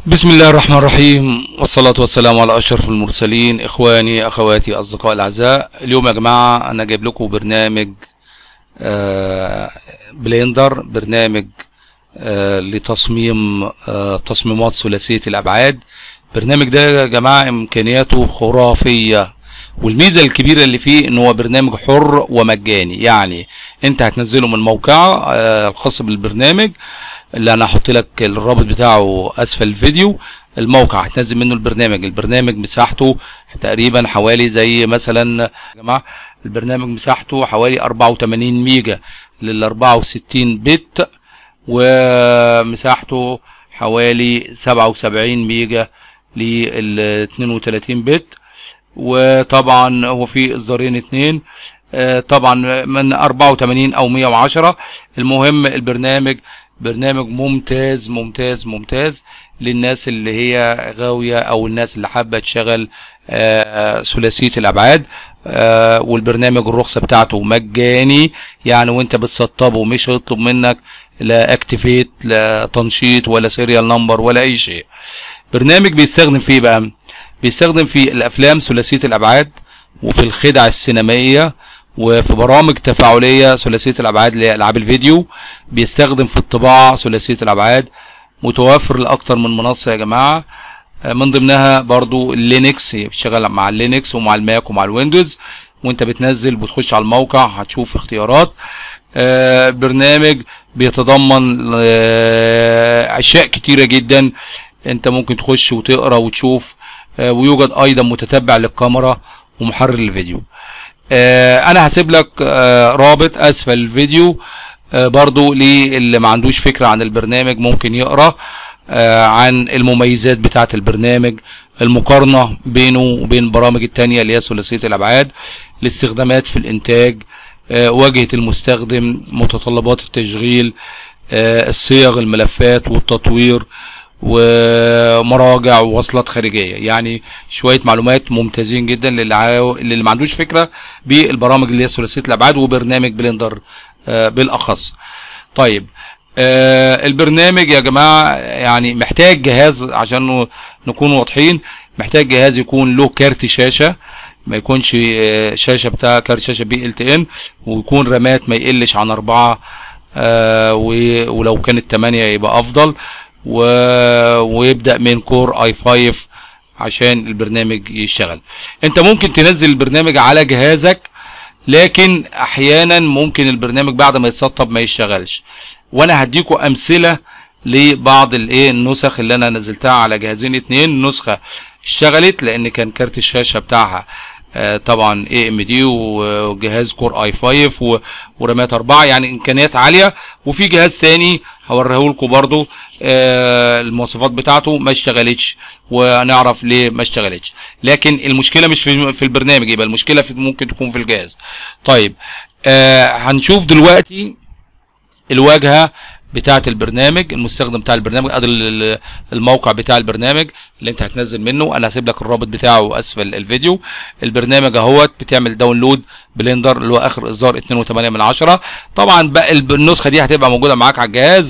بسم الله الرحمن الرحيم والصلاة والسلام على أشرف المرسلين إخواني أخواتي أصدقاء الأعزاء اليوم يا جماعة أنا جايب لكم برنامج آه، بليندر برنامج آه، لتصميم آه، تصميمات ثلاثية الأبعاد البرنامج ده يا جماعة إمكانياته خرافية والميزة الكبيرة اللي فيه إن هو برنامج حر ومجاني يعني أنت هتنزله من موقع آه، الخاص بالبرنامج اللي انا هحط لك الرابط بتاعه اسفل الفيديو الموقع هتنزل منه البرنامج البرنامج مساحته تقريبا حوالي زي مثلا يا جماعه البرنامج مساحته حوالي 84 ميجا لل 64 بت ومساحته حوالي 77 ميجا لل 32 بت وطبعا هو في اصدارين اتنين آه، طبعا من 84 او 110 المهم البرنامج برنامج ممتاز ممتاز ممتاز للناس اللي هي غاوية او الناس اللي حابة تشغل آه، ثلاثية الابعاد آه، والبرنامج الرخصة بتاعته مجاني يعني وانت بتسطبه مش هيطلب منك لا اكتيفيت لا تنشيط ولا سيريال نمبر ولا اي شيء برنامج بيستخدم فيه بقى بيستخدم في الافلام ثلاثية الابعاد وفي الخدع السينمائية وفي برامج تفاعلية ثلاثية الأبعاد لألعاب الفيديو بيستخدم في الطباعة ثلاثية الأبعاد متوفر لأكتر من منصة يا جماعة آه، من ضمنها برضو اللينكس هي بتشتغل مع اللينكس ومع الماك ومع الويندوز وانت بتنزل بتخش على الموقع هتشوف اختيارات آه، برنامج بيتضمن آه، اشياء كتيرة جدا انت ممكن تخش وتقرا وتشوف آه، ويوجد ايضا متتبع للكاميرا ومحرر الفيديو آه، انا هسيب لك آه، رابط اسفل الفيديو آه، برضو للي ما عندوش فكرة عن البرنامج ممكن يقرأ آه، عن المميزات بتاعة البرنامج المقارنة بينه وبين البرامج التانية اللي هي ثلاثية الأبعاد الاستخدامات في الإنتاج آه، واجهة المستخدم متطلبات التشغيل آه، الصيغ الملفات والتطوير ومراجع ووصلات خارجيه يعني شويه معلومات ممتازين جدا للي عاو... للي ما عندوش فكره بالبرامج اللي هي ثلاثيه الابعاد وبرنامج بلندر آه، بالاخص طيب آه، البرنامج يا جماعه يعني محتاج جهاز عشان ن- نكون واضحين محتاج جهاز يكون له كارت شاشه ما يكونش آه، شاشه بتاع كارت شاشه بي ال تي ان ويكون رامات ما يقلش عن أربعة آه، و- ولو كانت 8 يبقى افضل و... ويبدا من كور اي 5 عشان البرنامج يشتغل انت ممكن تنزل البرنامج على جهازك لكن احيانا ممكن البرنامج بعد ما يتسطب ما يشتغلش وانا هديكوا امثله لبعض الايه النسخ اللي انا نزلتها على جهازين اتنين نسخه اشتغلت لان كان كارت الشاشه بتاعها آه، طبعا اي ام دي وجهاز كور اي 5 و- ورامات 4 يعني امكانيات عاليه وفي جهاز تاني هوريه لكم برضو آه، المواصفات بتاعته ما اشتغلتش ونعرف ليه ما اشتغلتش لكن المشكله مش في في البرنامج يبقى المشكله في ممكن تكون في الجهاز طيب آه هنشوف دلوقتي الواجهه بتاعه البرنامج المستخدم بتاع البرنامج ادي ال- ال- الموقع بتاع البرنامج اللي انت هتنزل منه انا هسيب لك الرابط بتاعه اسفل الفيديو البرنامج اهوت بتعمل داونلود بلندر اللي هو اخر اصدار 2.8 من عشرة طبعا بقى الب- النسخه دي هتبقى موجوده معاك على الجهاز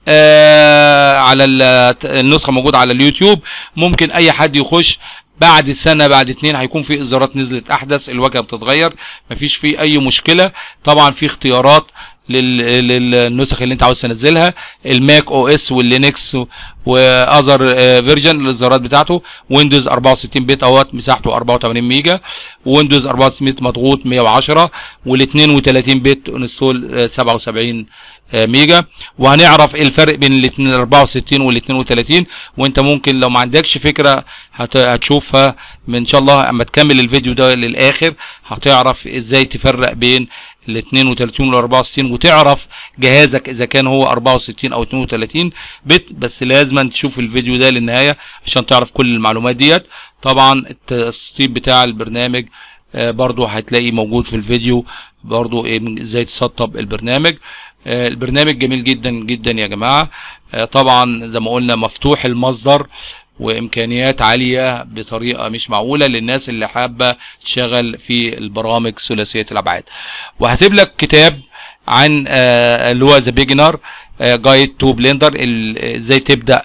آه على ال- النسخه موجوده على اليوتيوب ممكن اي حد يخش بعد سنه بعد اتنين هيكون في اصدارات نزلت احدث الواجهه بتتغير مفيش فيه اي مشكله طبعا في اختيارات لل- للنسخ اللي انت عاوز تنزلها الماك او اس واللينكس واذر فيرجن الاصدارات بتاعته ويندوز 64 بت اهوت مساحته 84 ميجا ويندوز 64 بت مضغوط 110 وال 32 بت انستول 77 آه، ميجا وهنعرف ايه الفرق بين ال 64 وال 32 وانت ممكن لو ما عندكش فكره هت- هتشوفها من ان شاء الله اما تكمل الفيديو ده للاخر هتعرف ازاي تفرق بين ال 32 وال 64 وتعرف جهازك اذا كان هو 64 او 32 بت بس لازم تشوف الفيديو ده للنهايه عشان تعرف كل المعلومات ديت طبعا التسطيب بتاع البرنامج آه، برضو هتلاقي موجود في الفيديو برضو إيه من- ازاي تسطب البرنامج آه، البرنامج جميل جدا جدا يا جماعه آه، طبعا زي ما قلنا مفتوح المصدر وامكانيات عاليه بطريقه مش معقوله للناس اللي حابه تشتغل في البرامج ثلاثيه الابعاد وهسيب لك كتاب عن آه، اللي هو ذا بيجنر جايد تو بلندر ازاي تبدا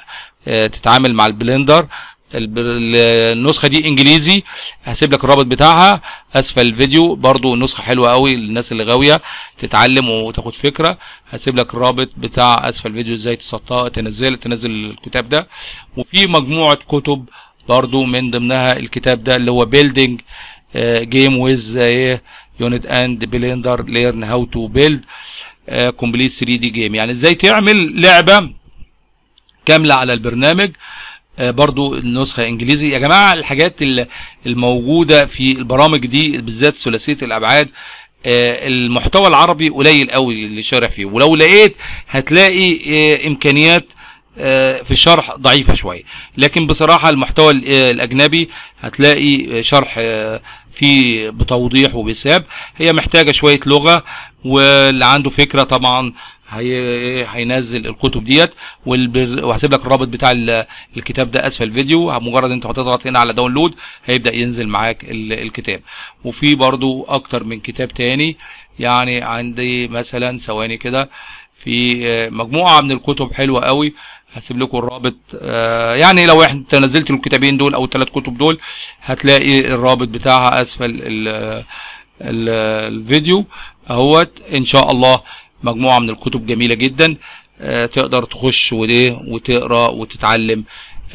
آه، تتعامل مع البلندر الب- ال- النسخه دي انجليزي هسيب لك الرابط بتاعها اسفل الفيديو برضو نسخه حلوه قوي للناس اللي غاويه تتعلم وتاخد فكره هسيب لك الرابط بتاع اسفل الفيديو ازاي تسطها تنزل تنزل الكتاب ده وفي مجموعه كتب برضو من ضمنها الكتاب ده اللي هو بيلدينج جيم ويز يونت اند بلندر ليرن هاو تو بيلد كومبليت 3 دي جيم يعني ازاي تعمل لعبه كامله على البرنامج آه، برضو النسخة انجليزي يا جماعة الحاجات ال- الموجودة في البرامج دي بالذات ثلاثية الابعاد آه، المحتوى العربي قليل قوي اللي شارح فيه ولو لقيت هتلاقي آه، امكانيات آه، في الشرح ضعيفة شوية لكن بصراحة المحتوى ال- آه، الاجنبي هتلاقي آه، شرح آه، فيه بتوضيح وبساب هي محتاجة شوية لغة واللي عنده فكرة طبعا هي هينزل الكتب ديت والبر... وهسيب لك الرابط بتاع ال- الكتاب ده اسفل الفيديو مجرد انت هتضغط هنا على داونلود هيبدا ينزل معاك ال- الكتاب وفي برضو اكتر من كتاب تاني يعني عندي مثلا ثواني كده في آه، مجموعه من الكتب حلوه قوي هسيب لكم الرابط آه، يعني لو انت نزلت الكتابين دول او الثلاث كتب دول هتلاقي الرابط بتاعها اسفل ال- ال- الفيديو اهوت ان شاء الله مجموعه من الكتب جميله جدا آه، تقدر تخش وديه وتقرا وتتعلم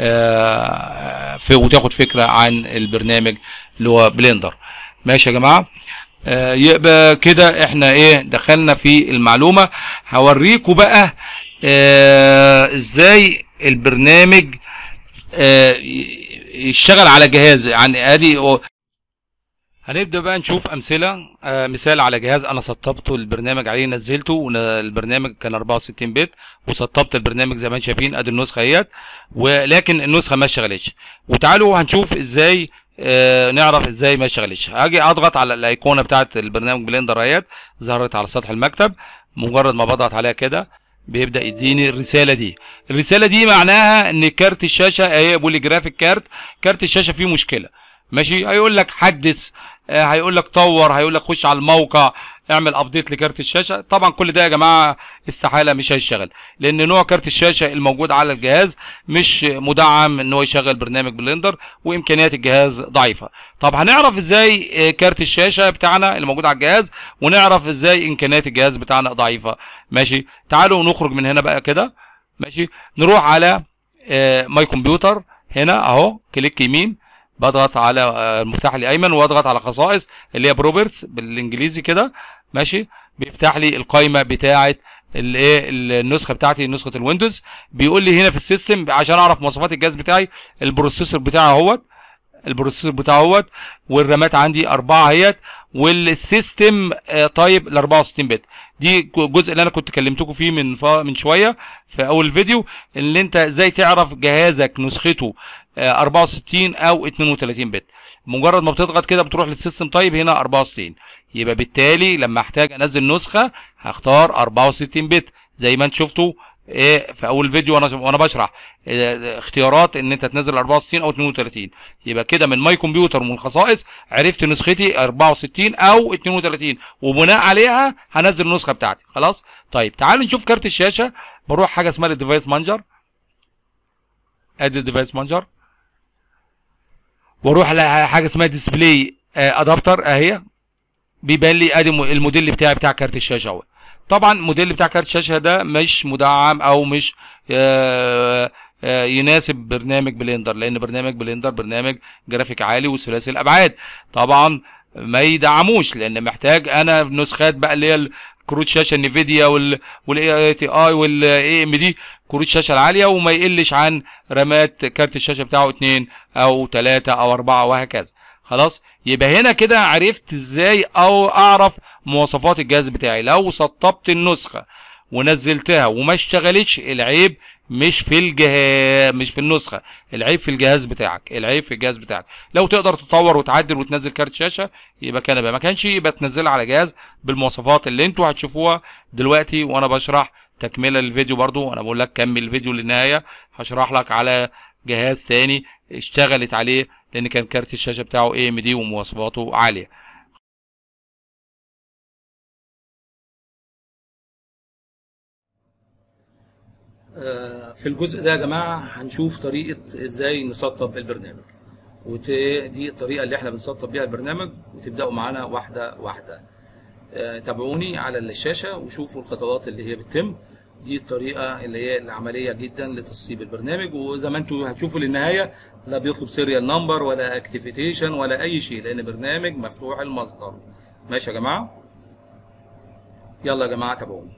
آه، في وتاخد فكره عن البرنامج اللي هو بلندر ماشي يا جماعه آه، يبقى كده احنا ايه دخلنا في المعلومه هوريكم بقى آه، ازاي البرنامج آه، ي- يشتغل على جهاز يعني ادي هنبدا بقى نشوف امثله آه مثال على جهاز انا سطبته البرنامج عليه نزلته والبرنامج كان 64 بت وسطبت البرنامج زي ما انتم شايفين ادي النسخه اهيت ولكن النسخه ما اشتغلتش وتعالوا هنشوف ازاي آه نعرف ازاي ما اشتغلتش هاجي اضغط على الايقونه بتاعه البرنامج بلندر اهيت ظهرت على سطح المكتب مجرد ما بضغط عليها كده بيبدا يديني الرساله دي الرساله دي معناها ان كارت الشاشه اهي بيقول لي جرافيك كارت كارت الشاشه فيه مشكله ماشي هيقول لك حدث آه، هيقول لك طور هيقول لك خش على الموقع اعمل ابديت لكارت الشاشه طبعا كل ده يا جماعه استحاله مش هيشتغل لان نوع كارت الشاشه الموجود على الجهاز مش مدعم ان هو يشغل برنامج بلندر وامكانيات الجهاز ضعيفه طب هنعرف ازاي آه، كارت الشاشه بتاعنا اللي موجود على الجهاز ونعرف ازاي امكانيات الجهاز بتاعنا ضعيفه ماشي تعالوا نخرج من هنا بقى كده ماشي نروح على آه، ماي كمبيوتر هنا اهو كليك يمين بضغط على آه، المفتاح الايمن واضغط على خصائص اللي هي بروبرتس بالانجليزي كده ماشي بيفتح لي القائمه بتاعه الايه النسخه بتاعتي نسخه الويندوز بيقول لي هنا في السيستم عشان اعرف مواصفات الجهاز بتاعي البروسيسور بتاعي اهوت البروسيسور بتاعه اهوت والرامات عندي أربعة اهيت والسيستم آه، طيب ال 64 بت دي الجزء اللي انا كنت كلمتكم فيه من فا من شويه في اول فيديو اللي انت ازاي تعرف جهازك نسخته آه، 64 او 32 بت مجرد ما بتضغط كده بتروح للسيستم طيب هنا 64 يبقى بالتالي لما احتاج انزل نسخه هختار 64 بت زي ما انت شفتوا ايه في اول فيديو وانا وانا بشرح إيه اختيارات ان انت تنزل 64 او 32 يبقى كده من ماي كمبيوتر ومن الخصائص عرفت نسختي 64 او 32 وبناء عليها هنزل النسخه بتاعتي خلاص طيب تعالوا نشوف كارت الشاشه بروح حاجه اسمها الديفايس مانجر ادي الديفايس مانجر واروح على حاجه اسمها ديسبلاي ادابتر اهي بيبان لي ادي م- الموديل بتاعي بتاع كارت الشاشه اهو طبعا الموديل بتاع كارت الشاشه ده مش مدعم او مش آه، آه، يناسب برنامج بلندر لان برنامج بلندر برنامج جرافيك عالي وثلاثي الابعاد طبعا ما يدعموش لان محتاج انا نسخات بقى اللي هي كروت شاشه نيفيديا وال والاي تي اي والاي ام دي كروت الشاشه العاليه وما يقلش عن رامات كارت الشاشه بتاعه 2 او 3 او 4 وهكذا خلاص يبقى هنا كده عرفت ازاي او اعرف مواصفات الجهاز بتاعي لو سطبت النسخه ونزلتها وما اشتغلتش العيب مش في الجهاز مش في النسخه العيب في الجهاز بتاعك العيب في الجهاز بتاعك لو تقدر تطور وتعدل وتنزل كارت شاشه يبقى كان بقى ما كانش يبقى تنزلها على جهاز بالمواصفات اللي انتوا هتشوفوها دلوقتي وانا بشرح تكمله للفيديو برضو انا بقول لك كمل الفيديو للنهايه هشرح لك على جهاز تاني اشتغلت عليه لان كان كارت الشاشه بتاعه اي ام دي ومواصفاته عاليه آه، في الجزء ده يا جماعة هنشوف طريقة ازاي نسطب البرنامج ودي الطريقة اللي احنا بنسطب بيها البرنامج وتبدأوا معانا واحدة واحدة آه، تابعوني على الشاشة وشوفوا الخطوات اللي هي بتتم دي الطريقة اللي هي العملية جدا لتسطيب البرنامج وزي ما انتوا هتشوفوا للنهاية لا بيطلب سيريال نمبر ولا اكتيفيتيشن ولا أي شيء لأن برنامج مفتوح المصدر ماشي يا جماعة يلا يا جماعة تابعوني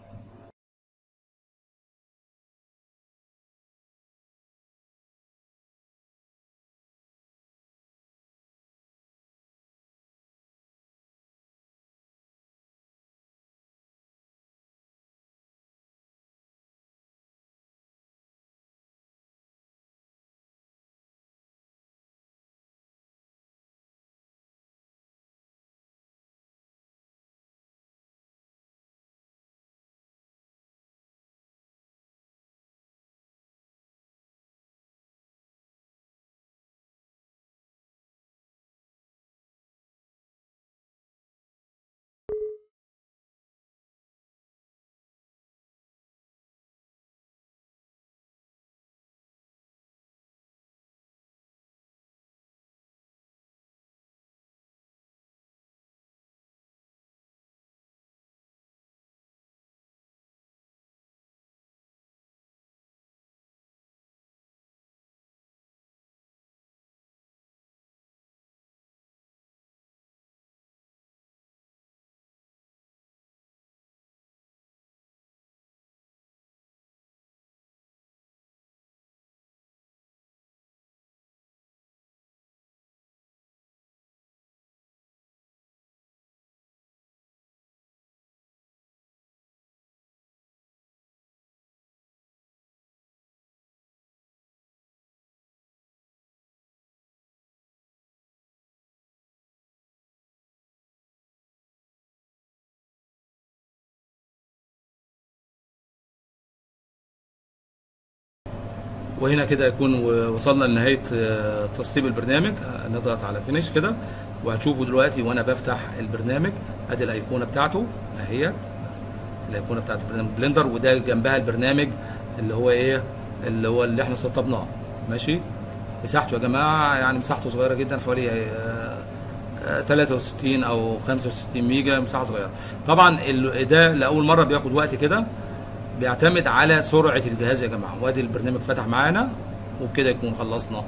وهنا كده يكون و- وصلنا لنهاية آه، تسطيب البرنامج آه، نضغط على فينيش كده وهتشوفوا دلوقتي وانا بفتح البرنامج ادي الايقونة بتاعته اهيت الايقونة بتاعت البرنامج بلندر وده جنبها البرنامج اللي هو ايه اللي هو اللي احنا سطبناه ماشي مساحته يا جماعة يعني مساحته صغيرة جدا حوالي آه، آه، 63 او 65 ميجا مساحة صغيرة طبعا ال- ده لأول مرة بياخد وقت كده بيعتمد على سرعة الجهاز يا جماعة وادي البرنامج فتح معانا وبكده يكون خلصنا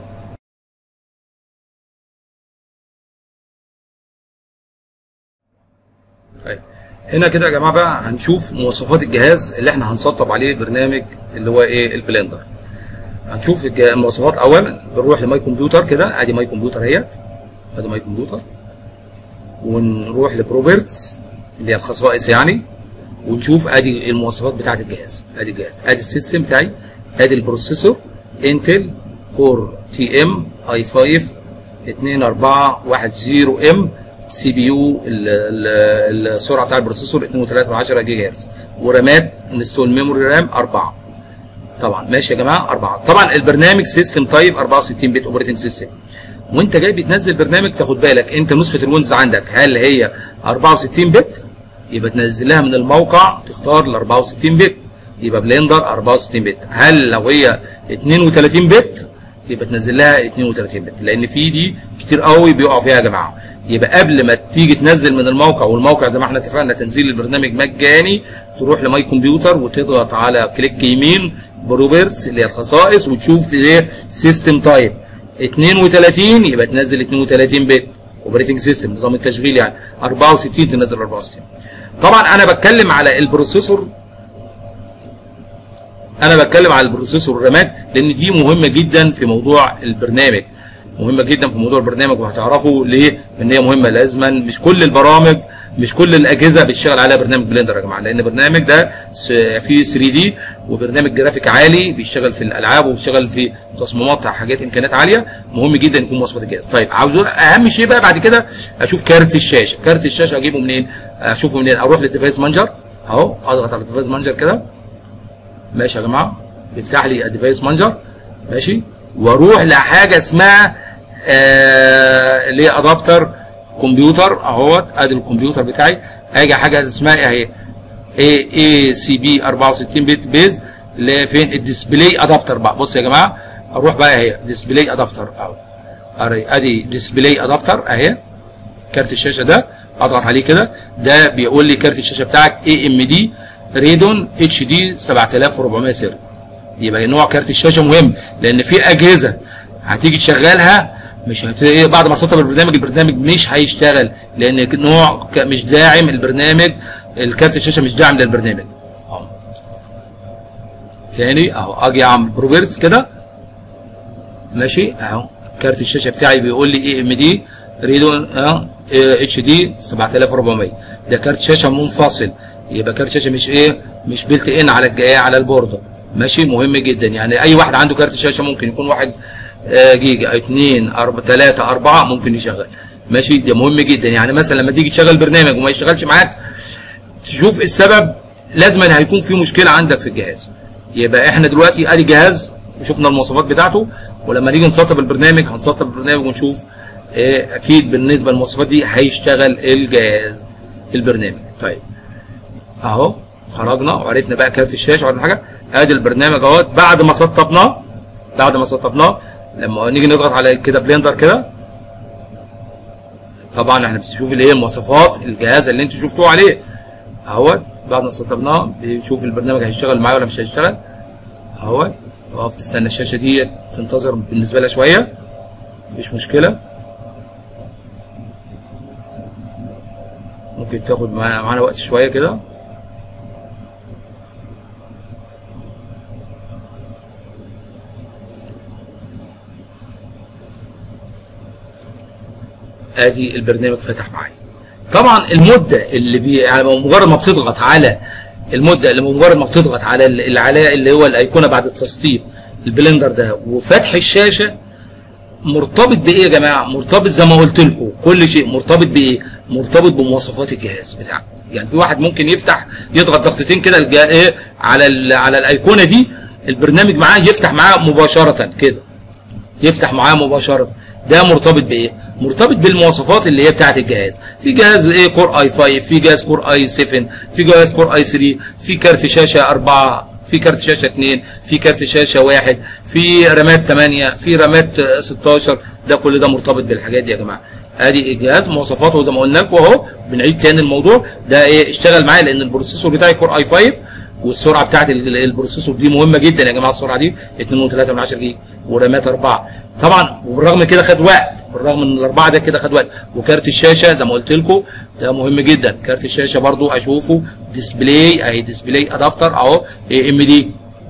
طيب هنا كده يا جماعة بقى هنشوف مواصفات الجهاز اللي احنا هنسطب عليه البرنامج اللي هو ايه البلندر هنشوف الج- المواصفات اولا بنروح لماي كمبيوتر كده ادي ماي كمبيوتر اهيت ادي ماي كمبيوتر ونروح لبروبرتس اللي هي الخصائص يعني ونشوف ادي المواصفات بتاعت الجهاز ادي الجهاز ادي السيستم بتاعي ادي البروسيسور انتل كور تي ام اي 5 2410 ام سي بي يو السرعه بتاع البروسيسور 2.3 جيجا هرتز ورامات انستول ميموري رام 4 طبعا ماشي يا جماعه 4 طبعا البرنامج سيستم تايب 64 بت اوبريتنج سيستم وانت جاي بتنزل برنامج تاخد بالك انت نسخه الويندوز عندك هل هي 64 بت يبقى تنزلها من الموقع تختار ال 64 بت يبقى بلندر 64 بت هل لو هي 32 بت يبقى تنزل لها 32 بت لان في دي كتير قوي بيقعوا فيها يا جماعه يبقى قبل ما تيجي تنزل من الموقع والموقع زي ما احنا اتفقنا تنزيل البرنامج مجاني تروح لماي كمبيوتر وتضغط على كليك يمين بروبرتس اللي هي الخصائص وتشوف ايه سيستم تايب 32 يبقى تنزل 32 بت اوبريتنج سيستم نظام التشغيل يعني 64 تنزل 64 طبعا انا بتكلم على البروسيسور انا بتكلم على البروسيسور والرامات لان دي مهمه جدا في موضوع البرنامج مهمه جدا في موضوع البرنامج وهتعرفوا ليه ان هي مهمه لازما مش كل البرامج مش كل الاجهزه بتشتغل عليها برنامج بلندر يا جماعه لان البرنامج ده س- فيه 3 دي وبرنامج جرافيك عالي بيشتغل في الالعاب وبيشتغل في تصميمات حاجات امكانيات عاليه مهم جدا يكون مواصفات الجهاز طيب عاوز اهم شيء بقى بعد كده اشوف كارت الشاشه كارت الشاشه اجيبه منين اشوفه منين اروح للديفايس مانجر اهو اضغط على الديفايس مانجر كده ماشي يا جماعه بيفتح لي الديفايس مانجر ماشي واروح لحاجه اسمها آه اللي هي ادابتر كمبيوتر اهوت ادي الكمبيوتر بتاعي هاجي حاجه اسمها اهي اي اي سي بي 64 بت بيز اللي هي فين الديسبلاي ادابتر بقى بص يا جماعه اروح بقى اهي ديسبلاي ادابتر اهو أري- ادي ديسبلاي ادابتر اهي كارت الشاشه ده اضغط عليه كده ده بيقول لي كارت الشاشه بتاعك اي ام دي ريدون اتش دي 7400 سيري يبقى نوع كارت الشاشه مهم لان في اجهزه هتيجي تشغلها مش هت... إيه بعد ما تسطب البرنامج البرنامج مش هيشتغل لان نوع ك- مش داعم البرنامج الكارت الشاشه مش داعم للبرنامج أهو. تاني اهو اجي اعمل بروبرتس كده ماشي اهو كارت الشاشه بتاعي بيقول لي اي ام دي ريدون اتش دي 7400 ده كارت شاشه منفصل يبقى كارت شاشه مش ايه مش بيلت ان على الج- إيه؟ على البورده ماشي مهم جدا يعني اي واحد عنده كارت شاشه ممكن يكون واحد آه، جيجا اثنين أربعة ثلاثة أربعة ممكن يشغل ماشي ده مهم جدا يعني مثلا لما تيجي تشغل برنامج وما يشتغلش معاك تشوف السبب لازما هيكون في مشكله عندك في الجهاز يبقى احنا دلوقتي ادي جهاز وشفنا المواصفات بتاعته ولما نيجي نسطب البرنامج هنسطب البرنامج ونشوف اه اكيد بالنسبه للمواصفات دي هيشتغل الجهاز البرنامج طيب اهو خرجنا وعرفنا بقى كارت الشاشه وعرفنا حاجه ادي البرنامج اهوت بعد ما سطبناه بعد ما سطبناه لما نيجي نضغط على كده بلندر كده طبعا احنا بنشوف اللي هي المواصفات الجهاز اللي انتوا شفتوه عليه اهوت بعد ما سطبناه بنشوف البرنامج هيشتغل معايا ولا مش هيشتغل اهوت اقف استنى الشاشه دي تنتظر بالنسبه لها شويه مفيش مشكله ممكن تاخد معانا معانا وقت شويه كده ادي البرنامج فتح معايا طبعا المده اللي بي يعني مجرد ما بتضغط على المده اللي مجرد ما بتضغط على ال- اللي على اللي هو الايقونه بعد التسطيب البلندر ده وفتح الشاشه مرتبط بايه يا جماعه مرتبط زي ما قلت لكم كل شيء مرتبط بايه مرتبط بمواصفات الجهاز بتاعك يعني في واحد ممكن يفتح يضغط ضغطتين كده الجا- ايه على ال- على الايقونه دي البرنامج معاه يفتح معاه مباشره كده يفتح معاه مباشره ده مرتبط بايه مرتبط بالمواصفات اللي هي بتاعه الجهاز في جهاز ايه كور اي 5 في جهاز كور اي 7 في جهاز كور اي 3 في كارت شاشه 4 في كارت شاشه 2 في كارت شاشه 1 في رامات 8 في رامات آه، 16 ده كل ده مرتبط بالحاجات دي يا جماعه ادي الجهاز مواصفاته زي ما قلنا لكم اهو بنعيد تاني الموضوع ده ايه اشتغل معايا لان البروسيسور بتاعي كور اي 5 والسرعه بتاعت ال- البروسيسور دي مهمه جدا يا جماعه السرعه دي 2.3 من 10 جيجا ورامات 4 طبعا وبالرغم من كده خد وقت بالرغم من الاربعه ده كده خد وقت وكارت الشاشه زي ما قلت لكم ده مهم جدا كارت الشاشه برضو اشوفه ديسبلاي اهي ديسبلاي ادابتر اهو اي ام دي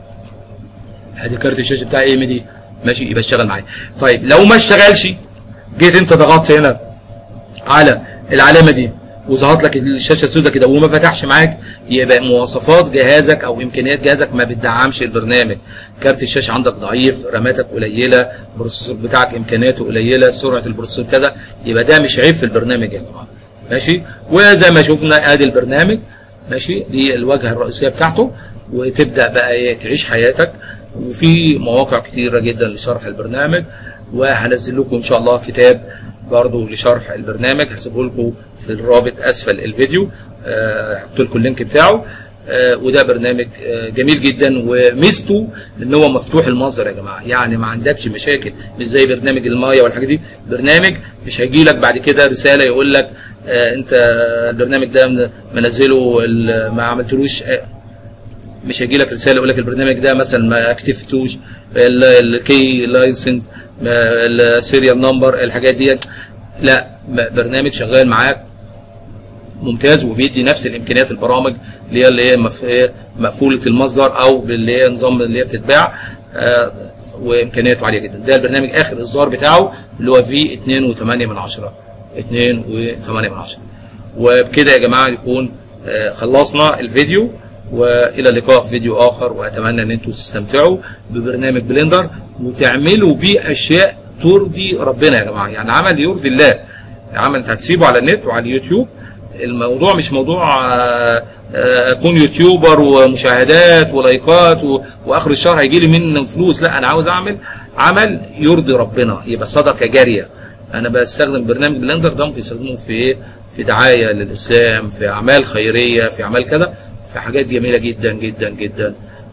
ادي كارت الشاشه بتاع اي ام دي ماشي يبقى اشتغل معايا طيب لو ما اشتغلش جيت انت ضغطت هنا على العلامه دي وظهرت لك الشاشه السوداء كده وما فتحش معاك يبقى مواصفات جهازك او امكانيات جهازك ما بتدعمش البرنامج كارت الشاشه عندك ضعيف راماتك قليله البروسيسور بتاعك امكانياته قليله سرعه البروسيسور كذا يبقى ده مش عيب في البرنامج يا جماعه ماشي وزي ما شفنا ادي البرنامج ماشي دي الواجهه الرئيسيه بتاعته وتبدا بقى ايه تعيش حياتك وفي مواقع كتيره جدا لشرح البرنامج وهنزل لكم ان شاء الله كتاب برضو لشرح البرنامج هسيبه لكم في الرابط اسفل الفيديو آه، هحط لكم اللينك بتاعه آه، وده برنامج آه، جميل جدا وميزته ان هو مفتوح المصدر يا جماعه يعني ما عندكش مشاكل مش زي برنامج المايا والحاجات دي برنامج مش هيجي لك بعد كده رساله يقول لك آه، انت البرنامج ده من- منزله ال- ما عملتلوش آه، مش هيجي لك رساله يقول لك البرنامج ده مثلا ما اكتفتوش الكي لايسنس السيريال نمبر الحاجات دي لا ب- برنامج شغال معاك ممتاز وبيدي نفس الامكانيات البرامج اللي هي اللي هي مف- إيه مقفوله المصدر او اللي هي نظام اللي هي بتتباع آه، وامكانياته عاليه جدا ده البرنامج اخر اصدار بتاعه اللي هو في 2.8 من 10 2.8 من 10 وبكده يا جماعه يكون آه، خلصنا الفيديو والى اللقاء في فيديو اخر واتمنى ان انتم تستمتعوا ببرنامج بلندر وتعملوا بيه اشياء ترضي ربنا يا جماعه يعني عمل يرضي الله عمل انت هتسيبه على النت وعلى اليوتيوب الموضوع مش موضوع آه، آه، اكون يوتيوبر ومشاهدات ولايكات و- واخر الشهر هيجي لي منه فلوس لا انا عاوز اعمل عمل يرضي ربنا يبقى صدقه جاريه انا بستخدم برنامج بلندر ده ممكن استخدمه في ايه في دعايه للاسلام في اعمال خيريه في اعمال كذا في حاجات جميله جدا جدا جدا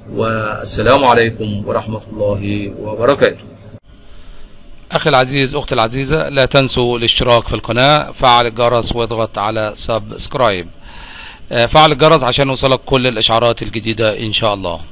والسلام عليكم ورحمة الله وبركاته أخي العزيز أختي العزيزة لا تنسوا الاشتراك في القناة فعل الجرس واضغط على سبسكرايب فعل الجرس عشان يوصلك كل الإشعارات الجديدة إن شاء الله